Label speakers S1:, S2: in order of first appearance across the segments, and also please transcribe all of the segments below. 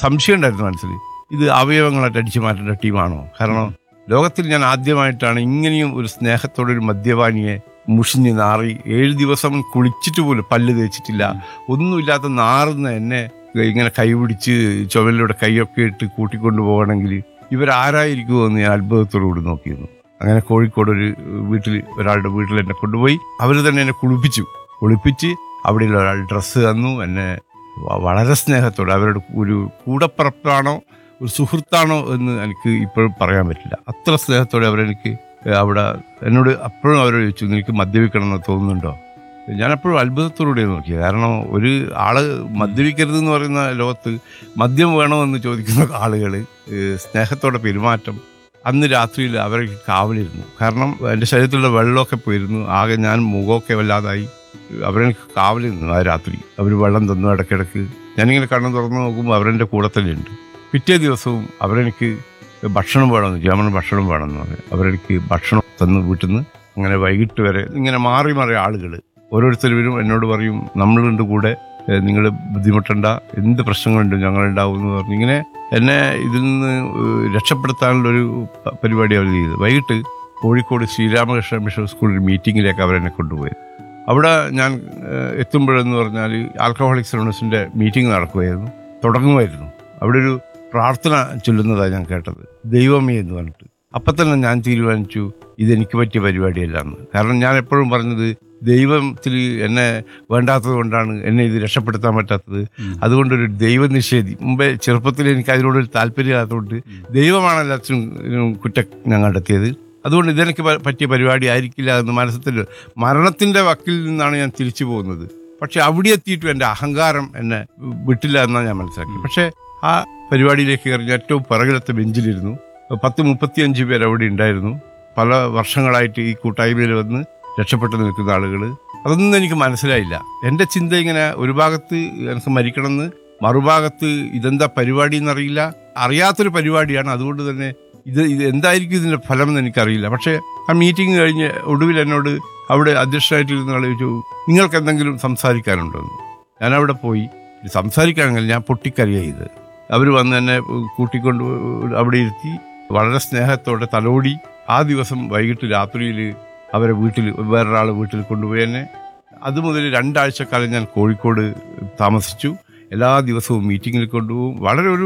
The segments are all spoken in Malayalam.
S1: സംശയം ഉണ്ടായിരുന്നു മനസ്സിൽ ഇത് അവയവങ്ങളായിട്ട് അടിച്ചു മാറ്റേണ്ട ടീമാണോ കാരണം ലോകത്തിൽ ഞാൻ ആദ്യമായിട്ടാണ് ഇങ്ങനെയും ഒരു സ്നേഹത്തോടെ ഒരു മദ്യപാനിയെ മുഷിഞ്ഞ് നാറി ഏഴ് ദിവസം കുളിച്ചിട്ട് പോലും പല്ല് തേച്ചിട്ടില്ല ഒന്നുമില്ലാത്ത നാറുന്ന എന്നെ ഇങ്ങനെ കൈപിടിച്ച് ചുമലിലൂടെ കൈയൊക്കെ ഇട്ട് കൂട്ടിക്കൊണ്ടു പോകണമെങ്കിൽ ഇവരാരായിരിക്കുമോ എന്ന് ഞാൻ അത്ഭുതത്തോടുകൂടി നോക്കിയിരുന്നു അങ്ങനെ കോഴിക്കോട് ഒരു വീട്ടിൽ ഒരാളുടെ വീട്ടിൽ എന്നെ കൊണ്ടുപോയി അവർ തന്നെ എന്നെ കുളിപ്പിച്ചു കുളിപ്പിച്ച് അവിടെയുള്ള ഒരാൾ ഡ്രസ്സ് തന്നു എന്നെ വ- വളരെ സ്നേഹത്തോടെ അവരുടെ ഒരു കൂടപ്പറപ്പാണോ ഒരു സുഹൃത്താണോ എന്ന് എനിക്ക് ഇപ്പോഴും പറയാൻ പറ്റില്ല അത്ര സ്നേഹത്തോടെ അവരെനിക്ക് അവിടെ എന്നോട് അപ്പോഴും അവരോട് ചോദിച്ചു നിനക്ക് മദ്യപിക്കണം എന്ന് തോന്നുന്നുണ്ടോ ഞാൻ എപ്പോഴും അത്ഭുതത്തോടെ നോക്കി കാരണം ഒരു ആള് മദ്യപിക്കരുത് എന്ന് പറയുന്ന ലോകത്ത് മദ്യം വേണമെന്ന് ചോദിക്കുന്ന ആളുകൾ സ്നേഹത്തോടെ പെരുമാറ്റം അന്ന് രാത്രിയിൽ അവർക്ക് കാവലിരുന്നു കാരണം എൻ്റെ ശരീരത്തിലുള്ള വെള്ളമൊക്കെ പോയിരുന്നു ആകെ ഞാൻ മുഖമൊക്കെ വല്ലാതായി അവരെനിക്ക് കാവലിരുന്നു ആ രാത്രി അവർ വെള്ളം തന്നു ഇടയ്ക്കിടയ്ക്ക് ഞാനിങ്ങനെ കണ്ണു തുറന്ന് നോക്കുമ്പോൾ അവരെൻ്റെ കൂടെ തന്നെയുണ്ട് പിറ്റേ ദിവസവും അവരെനിക്ക് ഭക്ഷണം വേണമെന്ന് ജർമ്മൻ ഭക്ഷണം വേണമെന്ന് പറഞ്ഞു അവരെനിക്ക് ഭക്ഷണം തന്നു വീട്ടിൽ നിന്ന് അങ്ങനെ വൈകിട്ട് വരെ ഇങ്ങനെ മാറി മാറി ആളുകൾ ഓരോരുത്തരും എന്നോട് പറയും നമ്മളുണ്ട് കൂടെ നിങ്ങൾ ബുദ്ധിമുട്ടണ്ട എന്ത് പ്രശ്നങ്ങളുണ്ട് ഞങ്ങളുണ്ടാവും എന്ന് പറഞ്ഞു ഇങ്ങനെ എന്നെ ഇതിൽ നിന്ന് ഏഹ്, രക്ഷപ്പെടുത്താനുള്ള ഒരു പ- പരിപാടി അവർ ചെയ്തു വൈകിട്ട് കോഴിക്കോട് ശ്രീരാമകൃഷ്ണ മിഷൻ സ്കൂളിൽ മീറ്റിങ്ങിലേക്ക് അവരെന്നെ കൊണ്ടുപോയി അവിടെ ഞാൻ ഏഹ്, എത്തുമ്പോഴെന്ന് പറഞ്ഞാൽ ആൽക്കഹോളിക്സ് അനോണസിന്റെ മീറ്റിംഗ് നടക്കുമായിരുന്നു തുടങ്ങുമായിരുന്നു അവിടെ ഒരു പ്രാർത്ഥന ചൊല്ലുന്നതാണ് ഞാൻ കേട്ടത് ദൈവമേ എന്ന് പറഞ്ഞിട്ട് അപ്പം തന്നെ ഞാൻ തീരുമാനിച്ചു ഇതെനിക്ക് പറ്റിയ പരിപാടിയല്ല എന്ന് കാരണം ഞാൻ എപ്പോഴും പറഞ്ഞത് ദൈവത്തിൽ എന്നെ വേണ്ടാത്തത് കൊണ്ടാണ് എന്നെ ഇത് രക്ഷപ്പെടുത്താൻ പറ്റാത്തത് അതുകൊണ്ടൊരു ദൈവനിഷേധി മുമ്പേ ചെറുപ്പത്തിൽ എനിക്ക് അതിനോടൊരു താല്പര്യമില്ലാത്തതുകൊണ്ട് ദൈവമാണ് എല്ലാത്തിനും കുറ്റം ഞാൻ കണ്ടെത്തിയത് അതുകൊണ്ട് ഇതെനിക്ക് പ- പറ്റിയ പരിപാടി ആയിരിക്കില്ല എന്ന് മനസ്സിൽ മരണത്തിന്റെ വക്കിൽ നിന്നാണ് ഞാൻ തിരിച്ചു പോകുന്നത് പക്ഷെ അവിടെ എത്തിയിട്ടും എൻ്റെ അഹങ്കാരം എന്നെ വിട്ടില്ല എന്നാണ് ഞാൻ മനസ്സിലാക്കി പക്ഷേ ആ പരിപാടിയിലേക്ക് കയറി ഞാൻ ഏറ്റവും പിറകിലത്തെ ബെഞ്ചിലിരുന്നു പത്ത് മുപ്പത്തിയഞ്ച് പേർ അവിടെ ഉണ്ടായിരുന്നു പല വർഷങ്ങളായിട്ട് ഈ കൂട്ടായ്മയിൽ വന്ന് രക്ഷപ്പെട്ടു നിൽക്കുന്ന ആളുകൾ അതൊന്നും എനിക്ക് മനസ്സിലായില്ല എൻ്റെ ചിന്ത ഇങ്ങനെ ഒരു ഭാഗത്ത് എനിക്ക് മരിക്കണമെന്ന് മറുഭാഗത്ത് ഇതെന്താ പരിപാടി എന്നറിയില്ല അറിയാത്തൊരു പരിപാടിയാണ് അതുകൊണ്ട് തന്നെ ഇത് ഇത് എന്തായിരിക്കും ഇതിന്റെ ഫലം എന്ന് എനിക്കറിയില്ല പക്ഷേ ആ മീറ്റിംഗ് കഴിഞ്ഞ് ഒടുവിൽ എന്നോട് അവിടെ അധ്യക്ഷനായിട്ടിരുന്ന ആൾ ചോദിച്ചു നിങ്ങൾക്ക് എന്തെങ്കിലും സംസാരിക്കാനുണ്ടോ എന്ന് ഞാൻ അവിടെ പോയി സംസാരിക്കാണെങ്കിൽ ഞാൻ പൊട്ടിക്കറിയാ ഇത് അവർ വന്ന് എന്നെ കൂട്ടിക്കൊണ്ട് അവിടെ ഇരുത്തി വളരെ സ്നേഹത്തോടെ തലോടി ആ ദിവസം വൈകിട്ട് രാത്രിയിൽ അവരെ വീട്ടിൽ വേറൊരാൾ വീട്ടിൽ കൊണ്ടുപോയി എന്നെ അതുമുതൽ രണ്ടാഴ്ചക്കാലം ഞാൻ കോഴിക്കോട് താമസിച്ചു എല്ലാ ദിവസവും മീറ്റിങ്ങിൽ കൊണ്ടുപോകും വളരെ ഒരു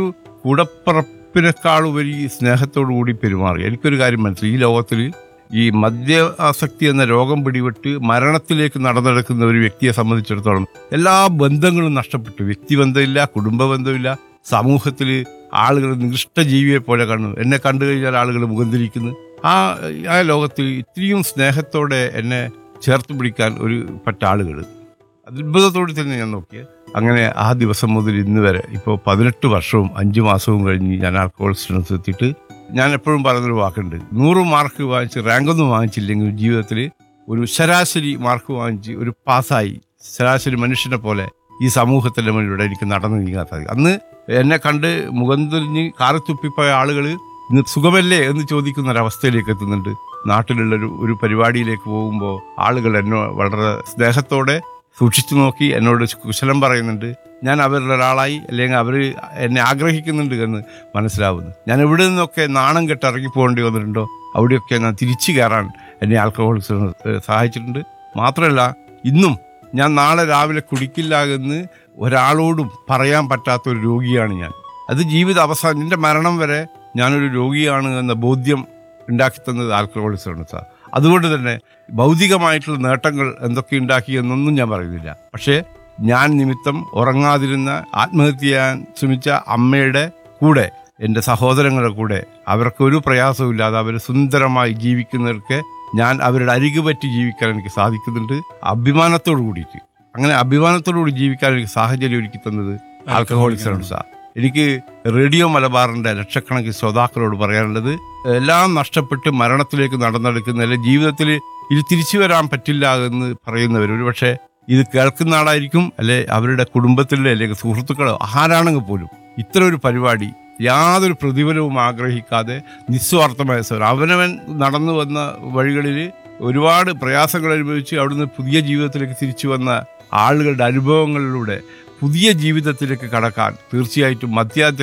S1: കൂടപ്പറപ്പിനേക്കാളുപരി സ്നേഹത്തോടു കൂടി പെരുമാറി എനിക്കൊരു കാര്യം മനസ്സിലായി ഈ ലോകത്തിൽ ഈ മദ്യാസക്തി എന്ന രോഗം പിടിപെട്ട് മരണത്തിലേക്ക് നടന്നെടുക്കുന്ന ഒരു വ്യക്തിയെ സംബന്ധിച്ചിടത്തോളം എല്ലാ ബന്ധങ്ങളും നഷ്ടപ്പെട്ടു വ്യക്തിബന്ധമില്ല കുടുംബ ബന്ധമില്ല സമൂഹത്തിൽ ആളുകൾ നികൃഷ്ട ജീവിയെ പോലെ കാണുന്നു എന്നെ കണ്ടു കഴിഞ്ഞാൽ ആളുകൾ മുഖം തിരിക്കുന്നു ആ ആ ലോകത്തിൽ ഇത്രയും സ്നേഹത്തോടെ എന്നെ ചേർത്ത് പിടിക്കാൻ ഒരു പറ്റ ആളുകൾ അത്ഭുതത്തോടെ തന്നെ ഞാൻ നോക്കിയത് അങ്ങനെ ആ ദിവസം മുതൽ ഇന്ന് വരെ ഇപ്പോൾ പതിനെട്ട് വർഷവും അഞ്ച് മാസവും കഴിഞ്ഞ് ഞാൻ ആൽക്കഹോൾ സ്റ്റുഡൻസ് എത്തിയിട്ട് ഞാൻ എപ്പോഴും പറയുന്നൊരു വാക്കുണ്ട് നൂറ് മാർക്ക് വാങ്ങിച്ച് റാങ്കൊന്നും വാങ്ങിച്ചില്ലെങ്കിൽ ജീവിതത്തിൽ ഒരു ശരാശരി മാർക്ക് വാങ്ങിച്ച് ഒരു പാസ്സായി ശരാശരി മനുഷ്യനെ പോലെ ഈ സമൂഹത്തിന്റെ മുന്നിലൂടെ എനിക്ക് നടന്നു നീങ്ങാൻ സാധിക്കും അന്ന് എന്നെ കണ്ട് മുഖം തിരിഞ്ഞ് കാറി തുപ്പിപ്പോയ ആളുകൾ ഇന്ന് സുഖമല്ലേ എന്ന് ചോദിക്കുന്ന ഒരവസ്ഥയിലേക്ക് എത്തുന്നുണ്ട് നാട്ടിലുള്ള ഒരു ഒരു പരിപാടിയിലേക്ക് പോകുമ്പോൾ ആളുകൾ എന്നോ വളരെ സ്നേഹത്തോടെ സൂക്ഷിച്ചു നോക്കി എന്നോട് കുശലം പറയുന്നുണ്ട് ഞാൻ അവരുടെ ഒരാളായി അല്ലെങ്കിൽ അവർ എന്നെ ആഗ്രഹിക്കുന്നുണ്ട് എന്ന് മനസ്സിലാവുന്നു ഞാൻ എവിടെ നിന്നൊക്കെ നാണം കെട്ട് ഇറങ്ങി പോകേണ്ടി വന്നിട്ടുണ്ടോ അവിടെയൊക്കെ ഞാൻ തിരിച്ചു കയറാൻ എന്നെ ആൽക്കഹോൾ സഹായിച്ചിട്ടുണ്ട് മാത്രമല്ല ഇന്നും ഞാൻ നാളെ രാവിലെ കുടിക്കില്ല എന്ന് ഒരാളോടും പറയാൻ പറ്റാത്ത ഒരു രോഗിയാണ് ഞാൻ അത് ജീവിത അവസാനം എൻ്റെ മരണം വരെ ഞാനൊരു രോഗിയാണ് എന്ന ബോധ്യം ഉണ്ടാക്കി തന്നത് ആൽക്കഹോളിസാണ് സാർ അതുകൊണ്ട് തന്നെ ഭൗതികമായിട്ടുള്ള നേട്ടങ്ങൾ എന്തൊക്കെ ഉണ്ടാക്കി എന്നൊന്നും ഞാൻ പറയുന്നില്ല പക്ഷേ ഞാൻ നിമിത്തം ഉറങ്ങാതിരുന്ന ആത്മഹത്യ ചെയ്യാൻ ശ്രമിച്ച അമ്മയുടെ കൂടെ എൻ്റെ സഹോദരങ്ങളുടെ കൂടെ അവർക്കൊരു പ്രയാസമില്ലാതെ അവർ സുന്ദരമായി ജീവിക്കുന്നവർക്ക് ഞാൻ അവരുടെ അരികു പറ്റി ജീവിക്കാൻ എനിക്ക് സാധിക്കുന്നുണ്ട് അഭിമാനത്തോടു കൂടിയിട്ട് അങ്ങനെ അഭിമാനത്തോടു കൂടി ജീവിക്കാൻ എനിക്ക് സാഹചര്യം ഒരുക്കി തന്നത് ആൽക്കഹോളിക്സ് സാർ എനിക്ക് റേഡിയോ മലബാറിന്റെ ലക്ഷക്കണക്കിന് ശ്രോതാക്കളോട് പറയാനുള്ളത് എല്ലാം നഷ്ടപ്പെട്ട് മരണത്തിലേക്ക് നടന്നെടുക്കുന്ന അല്ലെ ജീവിതത്തിൽ ഇത് തിരിച്ചു വരാൻ പറ്റില്ല എന്ന് പറയുന്നവർ ഒരുപക്ഷെ ഇത് കേൾക്കുന്ന ആളായിരിക്കും അല്ലെ അവരുടെ കുടുംബത്തിലെ അല്ലെങ്കിൽ സുഹൃത്തുക്കളോ ആരാണെങ്കിൽ പോലും ഇത്തരം ഒരു പരിപാടി യാതൊരു പ്രതിഫലവും ആഗ്രഹിക്കാതെ നിസ്വാർത്ഥമായ സേവനം അവനവൻ നടന്നു വന്ന വഴികളിൽ ഒരുപാട് പ്രയാസങ്ങൾ അനുഭവിച്ച് അവിടുന്ന് പുതിയ ജീവിതത്തിലേക്ക് തിരിച്ചു വന്ന ആളുകളുടെ അനുഭവങ്ങളിലൂടെ പുതിയ ജീവിതത്തിലേക്ക് കടക്കാൻ തീർച്ചയായിട്ടും മദ്യാദ്യ